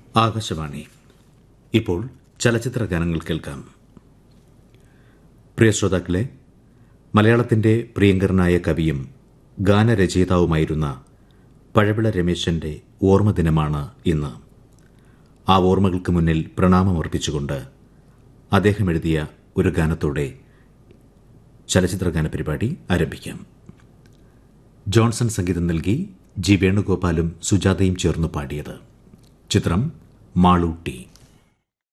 ആകാശവാണി ഇപ്പോൾ ചലച്ചിത്ര ഗാനങ്ങൾ കേൾക്കാം പ്രിയ ശ്രോതാക്കളെ മലയാളത്തിന്റെ പ്രിയങ്കരനായ കവിയും ഗാനരചയിതാവുമായിരുന്ന പഴവിള രമേശന്റെ ഓർമ്മദിനമാണ് ഇന്ന് ആ ഓർമ്മകൾക്ക് മുന്നിൽ പ്രണാമമർപ്പിച്ചുകൊണ്ട് അദ്ദേഹം എഴുതിയ ഒരു ഗാനത്തോടെ ചലച്ചിത്ര ഗാന പരിപാടി ആരംഭിക്കാം ജോൺസൺ സംഗീതം നൽകി ജി വേണുഗോപാലും സുജാതയും ചേർന്ന് പാടിയത് ചിത്രം മാളൂട്ടി